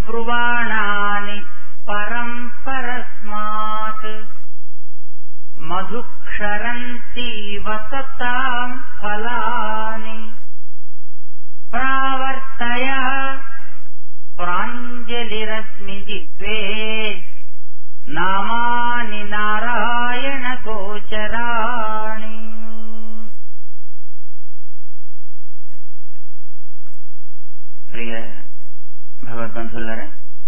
బ్రువాణాని పరం పరస్మాత్ మధుక్షరంతి వసతాం ఫలాని ప్రావర్తయ ప్రాంజలిరస్మి జిత్వే నామాని నారాయణ గోచరాణి ప్రియ భగవద్బంధులారా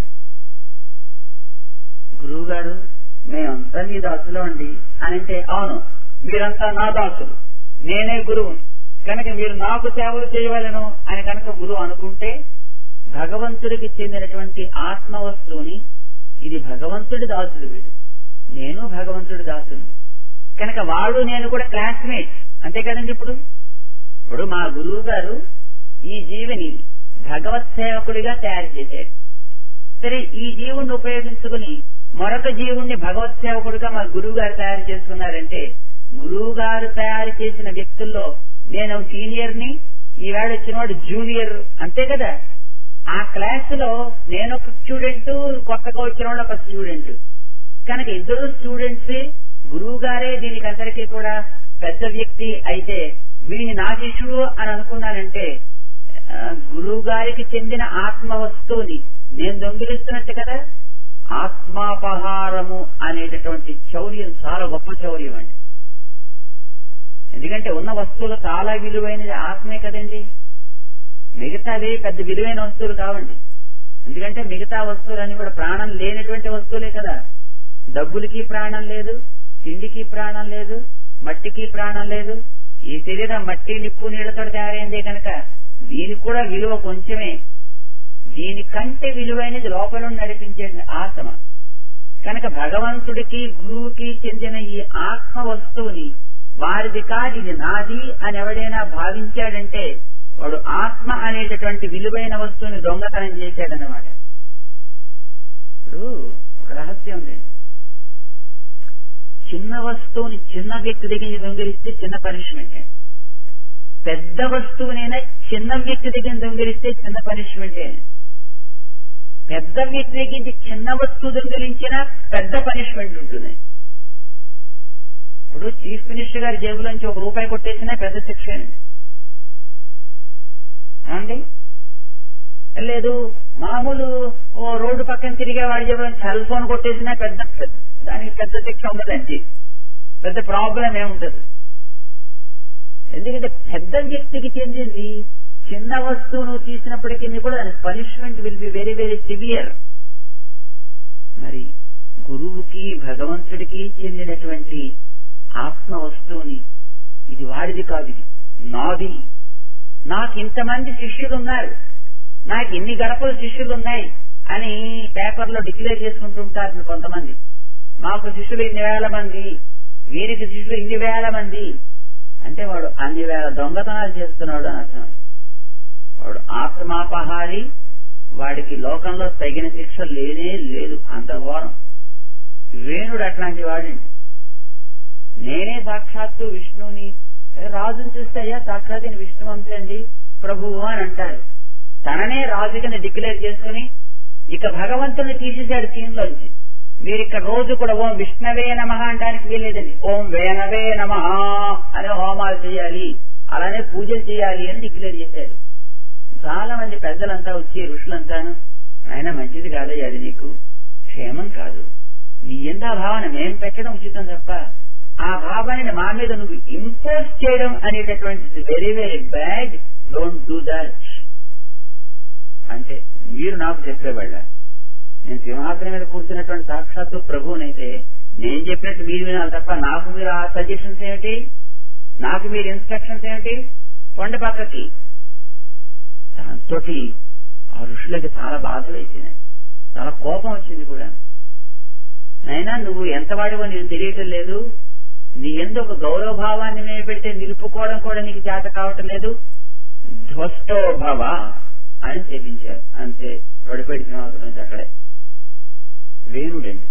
గురువు గారు మేమంతా నీ దాసులు అండి అని అంటే అవును మీరంతా నా దాసులు నేనే గురువు కనుక మీరు నాకు సేవలు చేయవలను అని కనుక గురువు అనుకుంటే భగవంతుడికి చెందినటువంటి ఆత్మ వస్తువుని ఇది భగవంతుడి దాసుడు వీడు నేను భగవంతుడి దాసుని కనుక వాడు నేను కూడా క్లాస్మేట్ అంతే కదండి ఇప్పుడు ఇప్పుడు మా గురువు గారు ఈ జీవిని భగవత్ సేవకుడిగా తయారు చేశాడు సరే ఈ జీవుణ్ణి ఉపయోగించుకుని మరొక జీవుణ్ణి భగవత్ సేవకుడిగా మా గురువు గారు తయారు చేసుకున్నారంటే గురువు గారు తయారు చేసిన వ్యక్తుల్లో నేను సీనియర్ ని ఈవేళ వచ్చినవాడు జూనియర్ అంతే కదా ఆ క్లాస్ లో నేను ఒక స్టూడెంట్ కొత్తగా వచ్చినవాడు ఒక స్టూడెంట్ కనుక ఇద్దరు స్టూడెంట్స్ గురువు గారే దీనికి అందరికీ కూడా పెద్ద వ్యక్తి అయితే వీడిని నా శిష్యుడు అని అనుకున్నానంటే ఆ, గురువు గారికి చెందిన ఆత్మ వస్తువుని నేను దొంగిలిస్తున్నట్టు కదా ఆత్మాపహారము అనేటటువంటి చౌర్యం చాలా గొప్ప చౌర్యం అండి ఎందుకంటే ఉన్న వస్తువులు చాలా విలువైనది ఆత్మే కదండి మిగతావి పెద్ద విలువైన వస్తువులు కావండి ఎందుకంటే మిగతా వస్తువులన్నీ కూడా ప్రాణం లేనటువంటి వస్తువులే కదా డబ్బులకి ప్రాణం లేదు తిండికి ప్రాణం లేదు మట్టికి ప్రాణం లేదు ఈ శరీరం మట్టి నిప్పు నీళ్లతో తయారైందే కనుక దీనికి కూడా విలువ కొంచెమే దీనికంటే విలువైనది లోపల నడిపించే ఆత్మ కనుక భగవంతుడికి గురువుకి చెందిన ఈ ఆత్మ వస్తువుని వారిది కాదు ఇది నాది అని ఎవడైనా భావించాడంటే వాడు ఆత్మ అనేటటువంటి విలువైన వస్తువుని దొంగతనం చేశాడనమాట ఇప్పుడు ఒక రహస్యం ఉందండి చిన్న వస్తువుని చిన్న వ్యక్తి దగ్గర నుంచి దొంగిలిస్తే చిన్న పనిష్మెంట్ పెద్ద వస్తువునైనా చిన్న వ్యక్తి దగ్గర దొంగిలిస్తే చిన్న పనిష్మెంటే పెద్ద వ్యక్తి దగ్గర నుంచి చిన్న వస్తువు దొంగిలించినా పెద్ద పనిష్మెంట్ ఉంటుంది ఇప్పుడు చీఫ్ మినిస్టర్ గారి జేబులోంచి ఒక రూపాయి కొట్టేసినా పెద్ద శిక్ష అండి ఏమండి లేదు మామూలు ఓ రోడ్డు పక్కన తిరిగే వాడి జేబులో సెల్ ఫోన్ కొట్టేసినా పెద్ద పెద్ద- దానికి పెద్ద శిక్ష ఉండదండి పెద్ద ప్రాబ్లం ఏముంటది ఎందుకంటే పెద్ద వ్యక్తికి చెందింది చిన్న వస్తువును తీసినప్పటికీ కూడా దాని punishment will be very very severe మరి గురువుకి భగవంతుడికి చెందినటువంటి ఆత్మ వస్తువుని ఇది వాడిది కాదు ఇది నాది నాకు ఇంతమంది శిష్యులు ఉన్నారు నాకు ఇన్ని గడపల శిష్యులు ఉన్నాయి అని పేపర్లో డిక్లేర్ చేసుకుంటుంటారు కొంతమంది మాకు శిష్యులు ఇన్ని వేల మంది వీరికి శిష్యులు ఇన్ని వేల మంది అంటే వాడు అన్ని వేల దొంగతనాలు చేస్తున్నాడు అని అర్థం వాడు ఆత్మాపహారి వాడికి లోకంలో తగిన శిక్ష లేనే లేదు అంత ఘోరం వేణుడు అట్లాంటి వాడండి నేనే సాక్షాత్తు విష్ణువుని ఏ, రాజుని చూస్తే అయ్యా సాక్షాత్ ఈయన విష్ణువంశి అండి ప్రభువు అని అంటారు తననే రాజు కింద డిక్లేర్ చేసుకుని ఇక భగవంతుని తీసేశాడు సీన్ లోంచి మీరు ఇక్కడ రోజు కూడా ఓం విష్ణవే నమ అనడానికి వీల్లేదండి ఓం వేణవే నమ అనే హోమాలు చేయాలి అలానే పూజలు చేయాలి అని డిక్లేర్ చేశాడు చాలా మంది పెద్దలంతా వచ్చి ఋషులంతాను ఆయన మంచిది కాదయ్యా అది నీకు క్షేమం కాదు నీ ఎందా భావన మేం పెట్టడం ఉచితం తప్ప ఆ భావాన్ని మా మీద నువ్వు ఇంపోజ్ చేయడం అనేటటువంటిది very very bad don't do that అంటే మీరు నాకు చెప్పేవాళ్ళ నేను సింహాసనం మీద కూర్చున్నటువంటి సాక్షాత్తు ప్రభువునైతే నేను చెప్పినట్టు మీరు వినాలి తప్ప నాకు మీరు ఆ సజెషన్స్ ఏమిటి నాకు మీరు ఇన్స్ట్రక్షన్స్ ఏమిటి కొండ పక్కకి దాంతో ఆ ఋషులకి చాలా బాధ వేసింది చాలా కోపం వచ్చింది కూడా అయినా నువ్వు ఎంత వాడివో నీకు తెలియటం లేదు నీ ఎందు ఒక గౌరవ భావాన్ని మేము పెడితే నిలుపుకోవడం కూడా నీకు చేత కావటం లేదు ధ్వష్టో భవ అని చెప్పించారు అంతే పడిపోయి సింహాసనం నుంచి అక్కడే వేణుడండి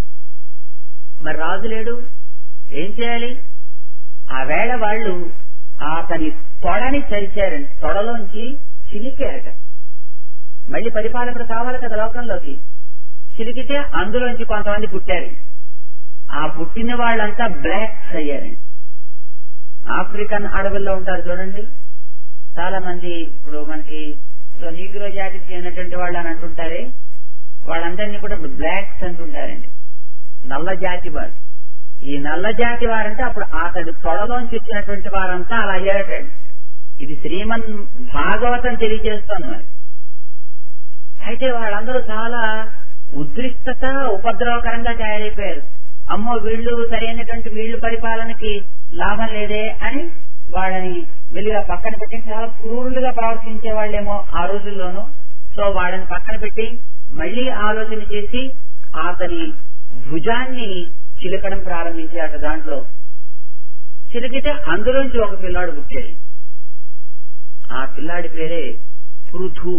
మరి రాజు లేడు ఏం చేయాలి ఆ వేళ వాళ్ళు అతని తొడని చరిచారండి తొడలోంచి చిలికారట మళ్ళీ పరిపాలకుడు కావాలి కదా లోకంలోకి చిలికితే అందులోంచి కొంతమంది పుట్టారు ఆ పుట్టిన వాళ్ళంతా బ్లాక్స్ అయ్యారండి ఆఫ్రికన్ అడవుల్లో ఉంటారు చూడండి చాలా మంది ఇప్పుడు మనకి నీగ్రో జాతికి చెందినటువంటి వాళ్ళు అని అంటుంటారే వాళ్ళందరినీ కూడా బ్లాక్స్ అంటుంటారండి నల్ల జాతి వారు ఈ నల్ల జాతి వారంటే అప్పుడు అతడు తొడలోంచి వచ్చినటువంటి వారంతా అలా అయ్యారటండి ఇది శ్రీమన్ భాగవతం తెలియజేస్తోంది మరి అయితే వాళ్ళందరూ చాలా ఉద్రిక్తత ఉపద్రవకరంగా తయారైపోయారు అమ్మో వీళ్ళు సరైనటువంటి వీళ్ళు పరిపాలనకి లాభం లేదే అని వాళ్ళని వెలిగా పక్కన పెట్టి చాలా క్రూరులుగా ప్రవర్తించే వాళ్ళేమో ఆ రోజుల్లోనూ సో వాళ్ళని పక్కన పెట్టి మళ్ళీ ఆలోచన చేసి అతని భుజాన్ని చిలకడం ప్రారంభించాడు దాంట్లో చిలికితే అందులోంచి ఒక పిల్లాడు పుట్టాడు ఆ పిల్లాడి పేరే పృథు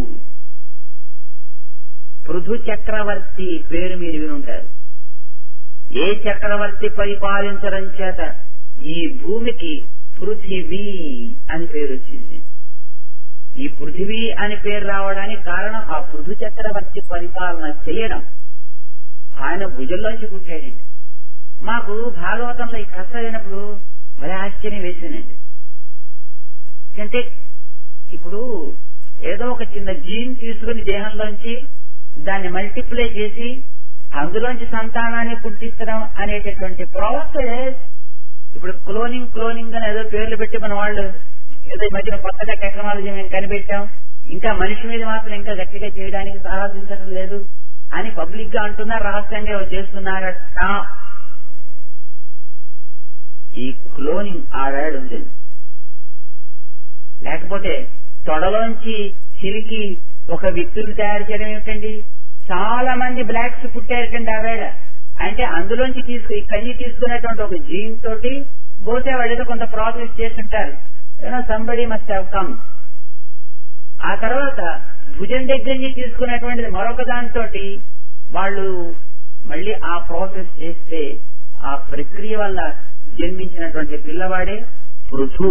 పృథు చక్రవర్తి పేరు మీరు వినుంటారు ఏ చక్రవర్తి పరిపాలించడం చేత ఈ భూమికి పృథివీ అని పేరు వచ్చింది ఈ పృథివీ అని పేరు రావడానికి కారణం ఆ పృథు చక్రవర్తి పరిపాలన చేయడం ఆయన భుజంలోంచి పుట్టాడండి మాకు భాగవతంలో ఈ కథ అయినప్పుడు భలే ఆశ్చర్యం వేసిందండి అంటే ఇప్పుడు ఏదో ఒక చిన్న జీన్ తీసుకుని దేహంలోంచి దాన్ని మల్టిప్లై చేసి అందులోంచి సంతానాన్ని పుట్టించడం అనేటటువంటి ప్రాసెస్ ఇప్పుడు క్లోనింగ్ క్లోనింగ్ అని ఏదో పేర్లు పెట్టి మన వాళ్ళు ఏదో ఈ మధ్యన కొత్తగా టెక్నాలజీ మేము కనిపెట్టాం ఇంకా మనిషి మీద మాత్రం ఇంకా గట్టిగా చేయడానికి సాహసించడం లేదు అని పబ్లిక్ గా అంటున్నారు రహస్యంగా చేస్తున్నారట ఈ క్లోనింగ్ ఆడాడు ఉంది లేకపోతే తొడలోంచి చిలికి ఒక వ్యక్తిని తయారు చేయడం ఏమిటండి చాలా మంది బ్లాక్స్ పుట్టారటండి ఆవేళ అంటే అందులోంచి తీసుకు ఈ కన్ని తీసుకునేటువంటి ఒక జీన్ తోటి పోతే వాళ్ళు ఏదో కొంత ప్రాసెస్ చేస్తుంటారు ఏదో సంబడి మస్ట్ హ్యావ్ కమ్ ఆ తర్వాత భుజం దగ్గర నుంచి తీసుకునేటువంటిది మరొక దాంతో వాళ్ళు మళ్ళీ ఆ ప్రాసెస్ చేస్తే ఆ ప్రక్రియ వల్ల జన్మించినటువంటి పిల్లవాడే పృథు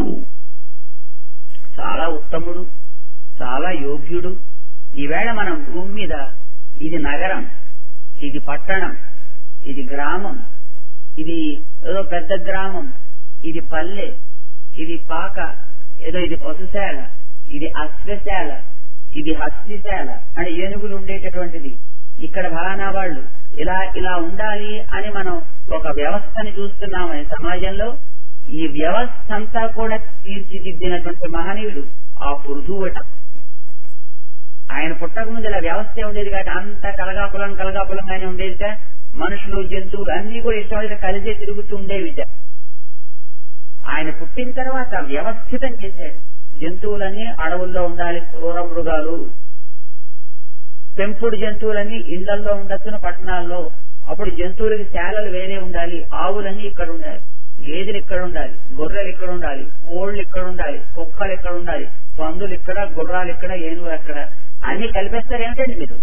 చాలా ఉత్తముడు చాలా యోగ్యుడు ఈవేళ మనం భూమి మీద ఇది నగరం ఇది పట్టణం ఇది గ్రామం ఇది ఏదో పెద్ద గ్రామం ఇది పల్లె ఇది పాక ఏదో ఇది పశుశాల ఇది అశ్వశాల ఇది హస్తిశాల అని ఏనుగులు ఉండేటటువంటిది ఇక్కడ ఫలానా వాళ్ళు ఇలా ఇలా ఉండాలి అని మనం ఒక వ్యవస్థని చూస్తున్నామని సమాజంలో ఈ వ్యవస్థ అంతా కూడా తీర్చిదిద్దినటువంటి మహనీయుడు ఆ పృథువట ఆయన పుట్టక ముందు ఇలా వ్యవస్థ ఉండేది కాబట్టి అంత కలగాపులం కలగాపులంగానే ఉండేదిట మనుషులు జంతువులు అన్ని కూడా ఇష్టమైన కలిసే తిరుగుతూ ఉండేవిట ఆయన పుట్టిన తర్వాత వ్యవస్థితం చేశాడు జంతువులన్నీ అడవుల్లో ఉండాలి క్రూర మృగాలు పెంపుడు జంతువులన్నీ ఇళ్లలో ఉండొచ్చును పట్టణాల్లో అప్పుడు జంతువులకి శాలలు వేరే ఉండాలి ఆవులన్నీ ఇక్కడ ఉండాలి గేదెలు ఇక్కడ ఉండాలి గొర్రెలు ఇక్కడ ఉండాలి కోళ్లు ఇక్కడ ఉండాలి కుక్కలు ఇక్కడ ఉండాలి పందులు ఇక్కడ గుర్రాలు ఇక్కడ ఏనుగులు అక్కడ అన్ని కలిపేస్తారు ఏమిటండి మీరు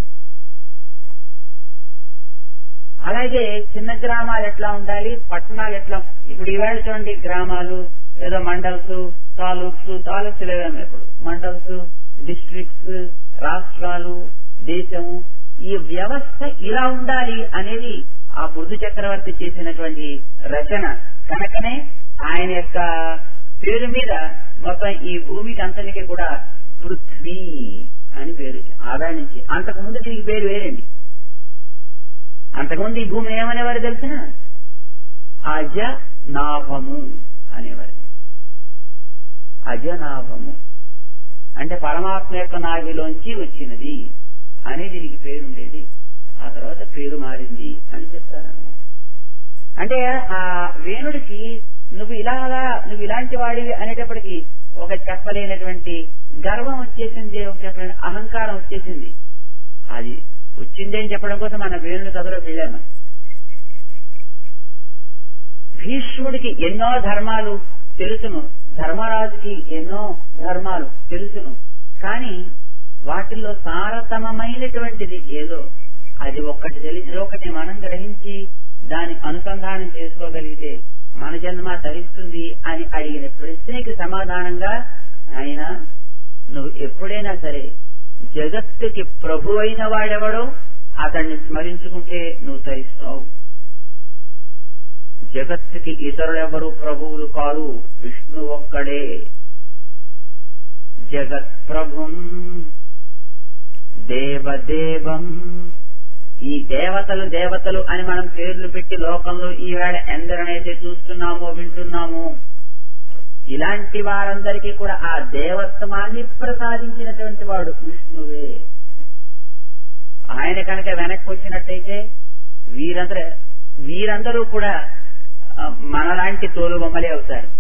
అలాగే చిన్న గ్రామాలు ఎట్లా ఉండాలి పట్టణాలు ఎట్లా ఇప్పుడు ఈవేళ చూడండి గ్రామాలు ఏదో మండల్స్ తాలూక్స్ తాలూక్స్ లేవేమో ఇప్పుడు మండల్స్ డిస్ట్రిక్ట్స్ రాష్ట్రాలు దేశము ఈ వ్యవస్థ ఇలా ఉండాలి అనేది ఆ బుద్ధు చక్రవర్తి చేసినటువంటి రచన కనుకనే ఆయన యొక్క పేరు మీద మొత్తం ఈ భూమికి అంతనికి కూడా పృథ్వీ అని పేరు ఆదాయ నుంచి అంతకుముందు దీనికి పేరు వేరండి అంతకుముందు ఈ భూమిని ఏమనేవారు తెలిసిన అజ నాభము అనేవారు అజనాభము అంటే పరమాత్మ యొక్క నాభిలోంచి వచ్చినది అని దీనికి పేరుండేది ఆ తర్వాత పేరు మారింది అని చెప్తారన్నమాట అంటే ఆ వేణుడికి నువ్వు ఇలాగా నువ్వు ఇలాంటి వాడివి అనేటప్పటికి ఒక చెప్పలేనటువంటి గర్వం వచ్చేసింది ఒక చెప్పలేని అహంకారం వచ్చేసింది అది వచ్చింది అని చెప్పడం కోసం మన వేణుని కథలోకి వెళ్ళాము భీష్ముడికి ఎన్నో ధర్మాలు తెలుసును ధర్మరాజుకి ఎన్నో ధర్మాలు తెలుసును కానీ వాటిల్లో సారతమమైనటువంటిది ఏదో అది ఒక్కటి తెలిసి ఒకటి మనం గ్రహించి దాని అనుసంధానం చేసుకోగలిగితే మన జన్మ తరిస్తుంది అని అడిగిన ప్రశ్నకి సమాధానంగా ఆయన నువ్వు ఎప్పుడైనా సరే జగత్తుకి ప్రభు అయిన వాడెవడో అతన్ని స్మరించుకుంటే నువ్వు తరిస్తావు జగత్తుకి ఇతరులెవరు ప్రభువులు కారు విష్ణు ఒక్కడే జగత్ ప్రభుం దేవదేవం ఈ దేవతలు దేవతలు అని మనం పేర్లు పెట్టి లోకంలో ఈవేళ ఎందరనైతే చూస్తున్నామో వింటున్నామో ఇలాంటి వారందరికీ కూడా ఆ దేవత్వాన్ని ప్రసాదించినటువంటి వాడు విష్ణువే ఆయన కనుక వెనక్కి వచ్చినట్టయితే వీరందరూ వీరందరూ కూడా ఆ, మనలాంటి తోలు బొమ్మలే అవుతారు